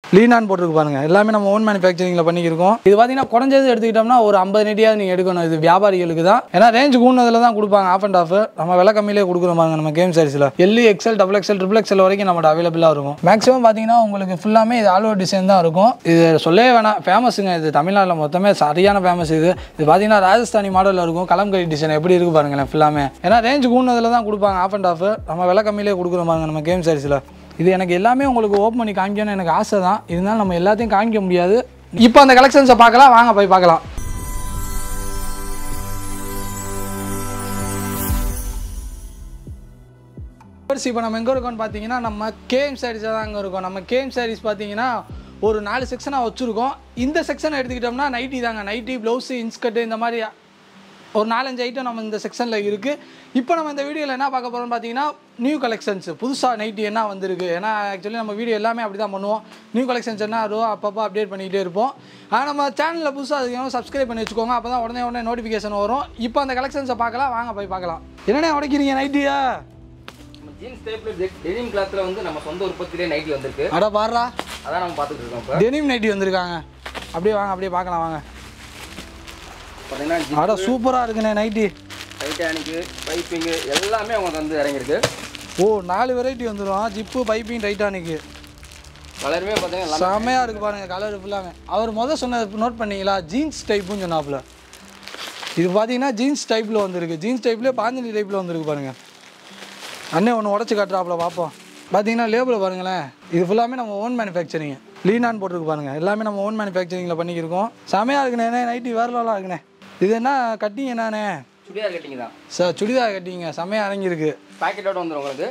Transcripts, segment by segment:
லீனான் போட்டுருக்கு பாருங்க எல்லாமே நம்ம ஓன் மேனுஃபேக்சரிங்கில் பண்ணியிருக்கோம் இது பார்த்தீங்கன்னா குறைஞ்சது எடுத்துக்கிட்டோம்னா ஒரு ஐம்பது நெட்டியாவது நீங்கள் எடுக்கணும் இது வியாபாரிகளுக்கு தான் ஏன்னா ரேஞ்ச் கூடதில் தான் கொடுப்பாங்க ஆஃப் அண்ட் ஆஃப் நம்ம விலை கம்மியிலே கொடுக்குறோம் பாருங்க நம்ம கேம் சாரீஸில் L XL double XL triple XL வரைக்கும் நம்மகிட்ட அவைலபிளாக இருக்கும் மேக்ஸிமம் பார்த்தீங்கன்னா உங்களுக்கு ஃபுல்லாமே இது ஆல் ஓவர் டிசைன் தான் இருக்கும் இது சொல்லவே வேணாம் ஃபேமஸுங்க இது தமிழ்நாட்டில் மொத்தமே சரியான ஃபேமஸ் இது இது பார்த்தீங்கன்னா ராஜஸ்தானி மாடலில் இருக்கும் கலம்கரி டிசைன் எப்படி இருக்கு பாருங்களேன் ஃபுல்லாமே ஏன்னா ரேஞ்ச் கூடதில் தான் கொடுப்பாங்க ஆஃப் அண்ட் ஆஃப் நம்ம விலை கம்மியிலே கொடுக்குறோம் பாருங்க நம்ம கேம் சாரீஸில் இது எனக்கு எல்லாமே உங்களுக்கு ஓப்பன் பண்ணி காமிக்கணும்னு எனக்கு ஆசை தான் இருந்தாலும் நம்ம எல்லாத்தையும் காமிக்க முடியாது இப்போ அந்த கலெக்ஷன்ஸை பார்க்கலாம் வாங்க போய் பார்க்கலாம் இப்போ நம்ம எங்கே இருக்கோம்னு பார்த்தீங்கன்னா நம்ம கேம் சாரீஸாக தான் அங்கே இருக்கோம் நம்ம கேம் சாரீஸ் பார்த்தீங்கன்னா ஒரு நாலு செக்ஷனாக வச்சுருக்கோம் இந்த செக்ஷனை எடுத்துக்கிட்டோம்னா நைட்டி தாங்க நைட்டி ப்ளவுஸு இன்ஸ்கர்ட்டு இந்த மாதிரி ஒரு நாலஞ்சு ஐட்டம் நம்ம இந்த செக்ஷனில் இருக்குது இப்போ நம்ம இந்த வீடியோவில் என்ன பார்க்க போகிறோம்னு பார்த்தீங்கன்னா நியூ கலெக்ஷன்ஸ் புதுசாக நைட்டி என்ன வந்திருக்கு ஏன்னா ஆக்சுவலி நம்ம வீடியோ எல்லாமே அப்படி தான் பண்ணுவோம் நியூ கலெக்ஷன்ஸ் என்ன அதோ அப்பப்போ அப்டேட் பண்ணிக்கிட்டே இருப்போம் ஆனால் நம்ம சேனலில் புதுசாக அதுக்கு சப்ஸ்கிரைப் பண்ணி வச்சுக்கோங்க அப்போ தான் உடனே உடனே நோட்டிஃபிகேஷன் வரும் இப்போ அந்த கலெக்ஷன்ஸை பார்க்கலாம் வாங்க போய் பார்க்கலாம் என்னண்ணே உடைக்கிறீங்க நைட்டியா நம்ம ஜீன்ஸ் டைப்ல டெனிம் கிளாத்ல வந்து நம்ம சொந்த உற்பத்தியிலே நைட்டி வந்திருக்கு அட பாடுறா அதான் நம்ம பார்த்துட்டு இருக்கோம் இப்போ டெனிம் நைட்டி வந்திருக்காங்க அப்படியே வாங்க அப்படியே பார்க்கலாம் வாங்க பார்த்தீங்கன்னா அட சூப்பராக இருக்குண்ணே நைட்டி டைட்டானிக்கு பைப்பிங்கு எல்லாமே உங்களுக்கு வந்து இறங்கியிருக்கு ஓ நாலு வெரைட்டி வந்துடும் ஜிப்பு பைப்பிங் டைட்டானிக்கு கலருமே பார்த்தீங்கன்னா எல்லாமே செமையாக இருக்குது பாருங்க கலர் ஃபுல்லாமே அவர் முதல் சொன்னது நோட் பண்ணீங்களா ஜீன்ஸ் டைப்புன்னு சொன்னாப்புல இது பார்த்தீங்கன்னா ஜீன்ஸ் டைப்பில் வந்திருக்கு ஜீன்ஸ் டைப்லேயே பாஞ்சலி டைப்பில் வந்திருக்கு பாருங்க அண்ணே ஒன்று உடச்சி காட்டுறாப்புல பார்ப்போம் பார்த்தீங்கன்னா லேபிள் பாருங்களேன் இது ஃபுல்லாமே நம்ம ஓன் மேனுஃபேக்சரிங் லீனான் போட்டிருக்கு பாருங்க எல்லாமே நம்ம ஓன் மேனுஃபேக்சரிங்கில் பண்ணியிருக்கோம் செமையாக இருக்குண்ணே நைட்டி வேறு லெவலாக இருக்குண்ணே இது என்ன கட்டிங் என்னண்ணே சுடிதார் கட்டிங்க தான் சார் சுடிதார் கட்டிங்க செமையாக இறங்கியிருக்கு பாக்கெட்டோட வந்துடும் உங்களுக்கு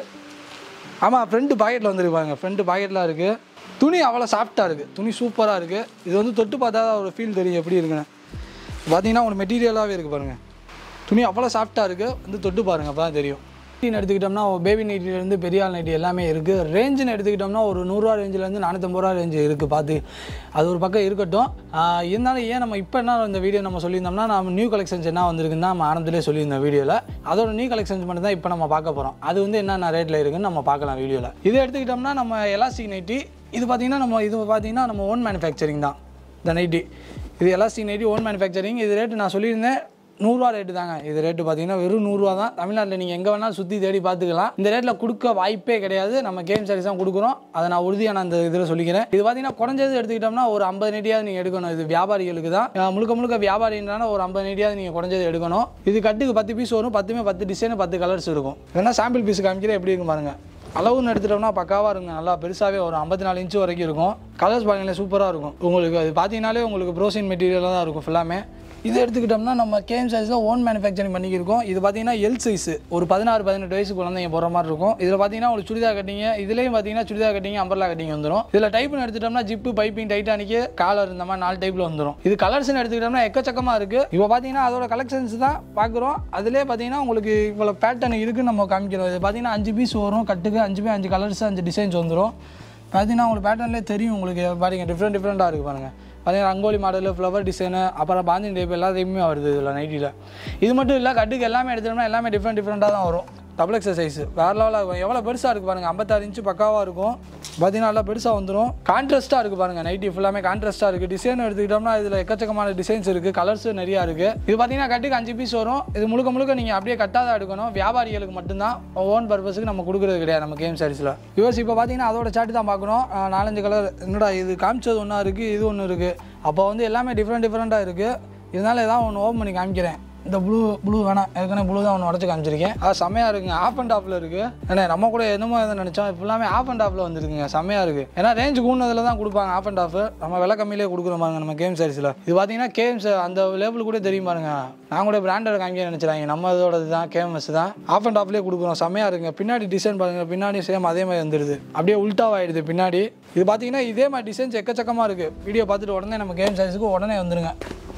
ஆமாம் ஃப்ரண்ட் பாக்கெட்டில் வந்துருப்பாங்க ஃப்ரண்ட் பாக்கெட்லாம் இருக்குது துணி அவ்வளோ சாஃப்டாக இருக்குது துணி சூப்பராக இருக்குது இது வந்து தொட்டு பார்த்தா தான் ஒரு ஃபீல் தெரியும் எப்படி இருக்குன்னு பார்த்தீங்கன்னா உங்களுக்கு மெட்டீரியலாகவே இருக்குது பாருங்கள் துணி அவ்வளோ சாஃப்டாக இருக்குது வந்து தொட்டு பாருங்கள் அப்போ தான் தெரியும் நைட்டின்னு எடுத்துக்கிட்டோம்னா பேபி நைட்டிலேருந்து பெரிய ஆள் நைட்டி எல்லாமே இருக்குது ரேஞ்சுன்னு எடுத்துக்கிட்டோம்னா ஒரு நூறுரூவா ரேஞ்சிலேருந்து நானூற்றம்பது ரூபா ரேஞ்சு இருக்குது பார்த்து அது ஒரு பக்கம் இருக்கட்டும் ஆஹ் இருந்தாலும் ஏன் நம்ம இப்போ என்ன இந்த வீடியோ நம்ம சொல்லியிருந்தோம்னா நம்ம நியூ கலெக்ஷன்ஸ் என்ன வந்திருக்குன்னு தான் நம்ம ஆனந்திலே சொல்லியிருந்தோம் வீடியோவில் அதோட நியூ கலெக்ஷன்ஸ் மட்டும் தான் இப்போ நம்ம பார்க்க போகிறோம் அது வந்து என்னென்ன ரேட்டில் இருக்குன்னு நம்ம பார்க்கலாம் வீடியோவில் இது எடுத்துக்கிட்டோம்னா நம்ம எலாஸ்டிக் நைட்டி இது பார்த்தீங்கன்னா நம்ம இது பார்த்தீங்கன்னா நம்ம ஓன் மேனுஃபேக்சரிங் தான் இந்த நைட்டி இது எலாஸ்டிக் நைட்டி ஓன் மேனுஃபேக்சரிங் இது ரேட்டு நான் சொல்லியிருந்தேன் நூறுரூவா ரேட்டு தாங்க இது ரேட்டு பார்த்தீங்கன்னா வெறும் நூறுரூவா தான் தமிழ்நாட்டில் நீங்கள் எங்கே வேணாலும் சுற்றி தேடி பார்த்துக்கலாம் இந்த ரேட்டில் கொடுக்க வாய்ப்பே கிடையாது நம்ம கேம் சாரீஸ் தான் கொடுக்குறோம் அதை நான் உறுதியாக நான் இந்த இதில் சொல்லிக்கிறேன் இது பார்த்தீங்கன்னா குறைஞ்சது எடுத்துக்கிட்டோம்னா ஒரு ஐம்பது நெட்டியாவது நீங்கள் எடுக்கணும் இது வியாபாரிகளுக்கு தான் அஹ் முழுக்க முழுக்க வியாபாரினால ஒரு ஐம்பது நெட்டியாவது நீங்கள் குறைஞ்சது எடுக்கணும் இது கட்டுக்கு பத்து பீஸ் வரும் பத்துமே பத்து டிசைன் பத்து கலர்ஸ் இருக்கும் வேணா சாம்பிள் பீஸ் காமிக்கிறேன் எப்படி இருக்கும் பாருங்க அளவுன்னு எடுத்துட்டோம்னா பக்காவாக இருக்குங்க நல்லா பெருசாகவே வரும் ஐம்பத்தி நாலு இன்ச்சு வரைக்கும் இருக்கும் கலர்ஸ் பாருங்களேன் சூப்பராக இருக்கும் உங்களுக்கு அது பார்த்தீங்கன்னாலே உங்களுக்கு ப்ரோசின் மெட்டீரியலாக தான் இருக்கும் ஃபுல்லாமே இது எடுத்துக்கிட்டோம்னா நம்ம கேம் சைஸில் ஓன் மேனுஃபேக்சரிங் பண்ணிக்கிருக்கோம் இது பார்த்தீங்கன்னா எல் சைஸ் ஒரு பதினாறு பதினெட்டு வயசு குழந்தைங்க போகிற மாதிரி இருக்கும் இதில் பார்த்தீங்கன்னா உங்களுக்கு சுடிதார் கட்டிங்க இதுலேயும் பார்த்தீங்கன்னா சுடிதார் கட்டிங்க அம்பர்லா கட்டிங் வந்துடும் இதில் டைப்னு எடுத்துட்டோம்னா ஜிப்பு பைப்பிங் டைட்டானிக்கு காலர் இந்த மாதிரி நாலு டைப்பில் வந்துடும் இது கலர்ஸ்னு எடுத்துக்கிட்டோம்னா எக்கச்சக்கமாக இருக்குது இப்போ பார்த்தீங்கன்னா அதோட கலெக்ஷன்ஸ் தான் பார்க்குறோம் அதிலே பார்த்தீங்கன்னா உங்களுக்கு இவ்வளோ பேட்டர்ன் இருக்குன்னு நம்ம காமிக்கிறோம் இது பார்த்தீங்கன்னா அஞ்சு பீஸ் வரும் கட்டுக்கு அஞ்சு பே அஞ்சு கலர்ஸ் அஞ்சு டிசைன்ஸ் வந்துடும் பார்த்தீங்கன்னா உங்களுக்கு பேட்டர்ன்லேயே தெரியும் உங்களுக்கு பாருங்க டிஃப்ரெண்ட் டிஃப்ரெண்ட்டாக இருக்குது பாருங்கள் பார்த்தீங்கன்னா ரங்கோலி மாடலு ஃப்ளவர் டிசைனு அப்புறம் பாந்தின் டைப் எல்லாத்தையுமே வருது இதில் நைட்டியில் இது மட்டும் இல்லை கட்டுக்கு எல்லாமே எடுத்தோம்னா எல்லாமே டிஃப்ரெண்ட் டிஃப்ரெண்ட்டாக தான் வரும் டபுள் எக்ஸசைஸ் வேறு லெவலாக இருக்கும் எவ்வளோ பெருசாக இருக்குது பாருங்கள் ஐம்பத்தாறு இன்ச்சு பக்காவாக இருக்கும் பார்த்தீங்கன்னா நல்லா பெருசாக வந்துடும் கான்ட்ராஸ்ட்டாக இருக்குது பாருங்கள் நைட்டி ஃபுல்லாமே கான்ட்ராஸ்ட்டாக இருக்குது டிசைன் எடுத்துக்கிட்டோம்னா இதில் எக்கச்சக்கமான டிசைன்ஸ் இருக்குது கலர்ஸ் நிறையா இருக்குது இது பார்த்தீங்கன்னா கட்டுக்கு அஞ்சு பீஸ் வரும் இது முழுக்க முழுக்க நீங்கள் அப்படியே கட்டாதான் எடுக்கணும் வியாபாரிகளுக்கு மட்டும்தான் ஓன் பர்பஸுக்கு நம்ம கொடுக்குறது கிடையாது நம்ம கேம் சாரீஸில் யுவர்ஸ் இப்போ பார்த்தீங்கன்னா அதோட சார்ட் தான் பார்க்கணும் ஆஹ் நாலஞ்சு கலர் என்னடா இது காமிச்சது ஒன்றா இருக்குது இது ஒன்று இருக்குது அப்போ வந்து எல்லாமே டிஃப்ரெண்ட் டிஃப்ரெண்ட்டாக இருக்குது இதனால ஏதாவது ஒன்று ஓப்பன் பண்ணி காமிக்கிறேன் இந்த ப்ளூ ப்ளூ வேணாம் ஏற்கனவே ப்ளூ தான் ஒன்று உடச்சி காமிச்சிருக்கேன் அது செம்மையாக இருக்குங்க ஆஃப் அண்ட் ஆஃபில் இருக்குது ஏன்னா நம்ம கூட என்னமோ எதை நினச்சோம் இப்போ எல்லாமே ஆஃப் அண்ட் ஆஃபில் வந்துருக்குங்க செம்மையாக இருக்குது ஏன்னா ரேஞ்ச் கூடதில் தான் கொடுப்பாங்க ஆஃப் அண்ட் ஆஃப் நம்ம விலை கம்மியிலே கொடுக்குறோம் பாருங்க நம்ம கேம் சாரீஸில் இது பார்த்தீங்கன்னா கேம்ஸ் அந்த லேபிள் கூட தெரியும் பாருங்க நான் கூட பிராண்டட் காமிக்க நினச்சிடாங்க நம்ம இதோடது தான் கேம்ஸ் தான் ஆஃப் அண்ட் ஆஃப்லேயே கொடுக்குறோம் செம்மையாக இருக்குங்க பின்னாடி டிசைன் பாருங்க பின்னாடி சேம் அதே மாதிரி வந்துடுது அப்படியே உல்ட்டாவாயிடுது பின்னாடி இது பார்த்தீங்கன்னா இதே மாதிரி டிசைன்ஸ் எக்கச்சக்கமாக இருக்குது வீடியோ பார்த்துட்டு உடனே நம்ம கேம் சாரீஸுக்கு உடனே வந்துருங்க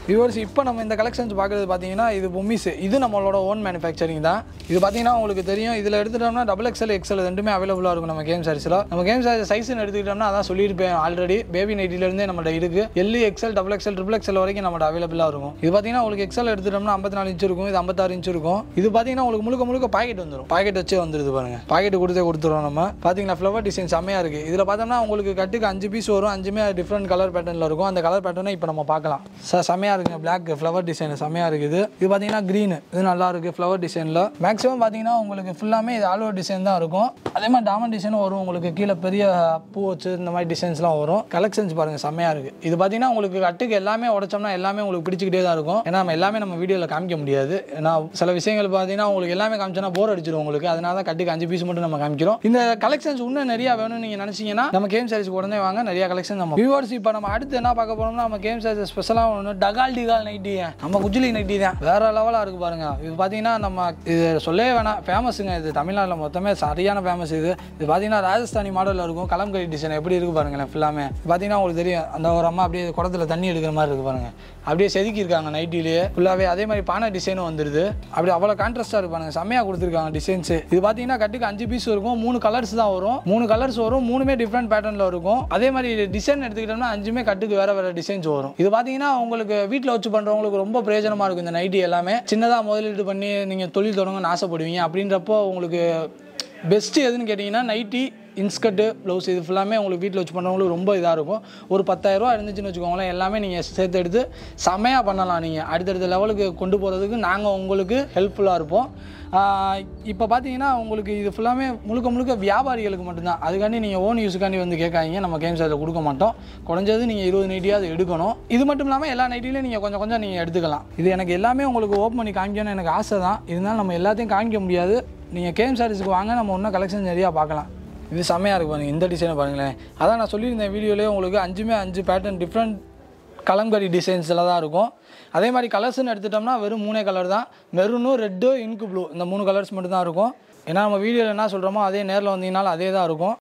வியூவர்ஸ் இப்போ நம்ம இந்த கலெக்ஷன்ஸ் பார்க்குறது பார்த்தீங்கன்னா இது பொம்மிஸ் இது நம்மளோட ஓன் மேனுஃபேக்சரிங் தான் இது பார்த்தீங்கன்னா உங்களுக்கு தெரியும் இதில் எடுத்துட்டோம்னா டபுள் எக்ஸ்எல் எக்ஸ்எல் ரெண்டுமே அவைலபிளாக இருக்கும் நம்ம கேம் சாரீஸில் நம்ம கேம் சாரீஸ் சைஸ்னு எடுத்துக்கிட்டோம்னா அதான் சொல்லியிருப்பேன் ஆல்ரெடி பேபி நைட்டிலேருந்தே நம்மள்ட்ட இருக்குது L XL double XL triple XL வரைக்கும் நம்மள்ட்ட அவைலபிளாக இருக்கும் இது பார்த்தீங்கன்னா உங்களுக்கு எக்ஸ்எல் எடுத்துட்டோம்னா ஐம்பத்தி நாலு இன்ச் இருக்கும் இது ஐம்பத்தாறு இன்ச் இருக்கும் இது பார்த்தீங்கன்னா உங்களுக்கு முழுக்க முழுக்க பாக்கெட் வந்துடும் பாக்கெட் வச்சே வந்துருது பாருங்க பாக்கெட் கொடுத்தே கொடுத்துருவோம் நம்ம பார்த்தீங்கன்னா ஃப்ளவர் டிசைன் செம்மையாக இருக்குது இதில் பார்த்தோம்னா உங்களுக்கு கட்டுக்கு அஞ்சு பீஸ் வரும் அஞ்சுமே டிஃப்ரெண்ட் கலர் பேட்டர்னில் இருக்கும் அந்த கலர் பேட்டர்னை இப்போ நம்ம பார்க்கலாம் சார் செம்மையாக இருக்குங்க பிளாக் ஃப்ளவர் டிசைன் செம்மையாக இருக்குது இது பார்த்தீங்கன்னா க்ரீனு இது நல்லா இருக்குது ஃப்ளவர் டிசைனில் மேக்ஸிமம் பார்த்தீங்கன்னா உங்களுக்கு ஃபுல்லாமே இது ஆல் ஓவர் டிசைன் தான் இருக்கும் அதே மாதிரி டாமண்ட் டிசைனும் வரும் உங்களுக்கு கீழே பெரிய பூ வச்சு இந்த மாதிரி டிசைன்ஸ்லாம் வரும் கலெக்ஷன்ஸ் பாருங்கள் செம்மையாக இருக்குது இது பார்த்தீங்கன்னா உங்களுக்கு கட்டுக்கு எல்லாமே உடைச்சோம்னா எல்லாமே உங்களுக்கு பிடிச்சிக்கிட்டே தான் இருக்கும் ஏன்னா நம்ம எல்லாமே நம்ம வீடியோவில் காமிக்க முடியாது ஏன்னா சில விஷயங்கள் பார்த்தீங்கன்னா உங்களுக்கு எல்லாமே காமிச்சோன்னா போர் அடிச்சிடும் உங்களுக்கு அதனால தான் கட்டுக்கு அஞ்சு பீஸ் மட்டும் நம்ம காமிக்கிறோம் இந்த கலெக்ஷன்ஸ் இன்னும் நிறைய வேணும்னு நீங்கள் நினச்சிங்கன்னா நம்ம கேம் சாரீஸ்க்கு உடனே வாங்க நிறைய கலெக்ஷன் நம்ம வியூவர்ஸ் இப்போ நம்ம அடுத்து என்ன பார்க்க போறோம்னா நம்ம கேம் சாரீஸ் ஸ்பெஷலாக ஒன்று டகால் டிகால் நைட்டி நம்ம குஜிலி நைட்டி தான் வேற லெவலாக இருக்கு பாருங்க இது பார்த்தீங்கன்னா நம்ம இது சொல்லவே வேணாம் ஃபேமஸுங்க இது தமிழ்நாட்டில் மொத்தமே சரியான ஃபேமஸ் இது இது பார்த்தீங்கன்னா ராஜஸ்தானி மாடலில் இருக்கும் கலம்கரி டிசைன் எப்படி இருக்கு பாருங்களேன் ஃபுல்லாமே பார்த்தீங்கன்னா உங்களுக்கு தெரியும் அந்த ஒரு அம்மா அப்படியே குடத்துல தண்ணி எடுக்கிற மாதிரி இருக்கு பாருங்க அப்படியே செதுக்கி இருக்காங்க நைட்டிலேயே ஃபுல்லாகவே அதே மாதிரி பானை டிசைனும் வந்துருது அப்படி அவ்வளோ கான்ட்ராஸ்டாக இருக்கு பாருங்க செம்மையாக கொடுத்துருக்காங்க டிசைன்ஸ் இது பார்த்தீங்கன்னா கட்டுக்கு அஞ்சு பீஸ் இருக்கும் மூணு கலர்ஸ் தான் வரும் மூணு கலர்ஸ் வரும் மூணுமே டிஃப்ரெண்ட் பேட்டர்னில் இருக்கும் அதே மாதிரி டிசைன் எடுத்துக்கிட்டோம்னா அஞ்சுமே கட்டுக்கு வேற வேற டிசைன்ஸ் வரும் இது பார்த்தீங்கன்னா உங்களுக்கு வீட்டில் வச்சு பண்ணுறவங்களுக்கு ரொம்ப பிரயோஜனமாக இருக்கும் இந்த நைட்டி எல்லாமே சின்னதாக முதலீடு பண்ணி நீங்கள் தொழில் தொடங்கணும்னு ஆசைப்படுவீங்க அப்படின்றப்போ உங்களுக்கு பெஸ்ட்டு எதுன்னு கேட்டிங்கன்னா நைட்டி இன்ஸ்கர்ட்டு ப்ளவுஸ் இது ஃபுல்லாமே உங்களுக்கு வீட்டில் வச்சு பண்ணுறவங்களுக்கு ரொம்ப இதாக இருக்கும் ஒரு பத்தாயிரரூவா இருந்துச்சுன்னு வச்சுக்கோங்களேன் எல்லாமே நீங்கள் சேர்த்து எடுத்து செமையாக பண்ணலாம் நீங்கள் அடுத்தடுத்த லெவலுக்கு கொண்டு போகிறதுக்கு நாங்கள் உங்களுக்கு ஹெல்ப்ஃபுல்லாக இருப்போம் இப்போ பார்த்தீங்கன்னா உங்களுக்கு இது ஃபுல்லாமே முழுக்க முழுக்க வியாபாரிகளுக்கு மட்டும்தான் அதுக்காண்டி நீங்கள் ஓன் யூஸுக்காண்டி வந்து கேட்காதீங்க நம்ம கேம் சாரில் கொடுக்க மாட்டோம் குறைஞ்சது நீங்கள் இருபது நைட்டியாவது எடுக்கணும் இது மட்டும் இல்லாமல் எல்லா நைட்டிலையும் நீங்கள் கொஞ்சம் கொஞ்சம் நீங்கள் எடுத்துக்கலாம் இது எனக்கு எல்லாமே உங்களுக்கு ஓப்பன் பண்ணி காமிக்கணும்னு எனக்கு ஆசை தான் இருந்தாலும் நம்ம எல்லாத்தையும் காமிக்க முடியாது நீங்கள் கேம் சாரீஸுக்கு வாங்க நம்ம இன்னும் கலெக்ஷன் நிறையா பார்க்கலாம் இது செம்மையாக இருக்கு பாருங்க இந்த டிசைனை பாருங்களேன் அதான் நான் சொல்லியிருந்தேன் வீடியோலேயே உங்களுக்கு அஞ்சுமே அஞ்சு பேட்டர்ன் டிஃப்ரெண்ட் கலம்கரி டிசைன்ஸில் தான் இருக்கும் அதே மாதிரி கலர்ஸ்னு எடுத்துட்டோம்னா வெறும் மூணே கலர் தான் மெரூனும் ரெட்டு இன்கு ப்ளூ இந்த மூணு கலர்ஸ் மட்டும் தான் இருக்கும் ஏன்னா நம்ம வீடியோவில் என்ன சொல்கிறோமோ அதே நேரில் வந்தீங்கனாலும் அதே தான் இருக்கும்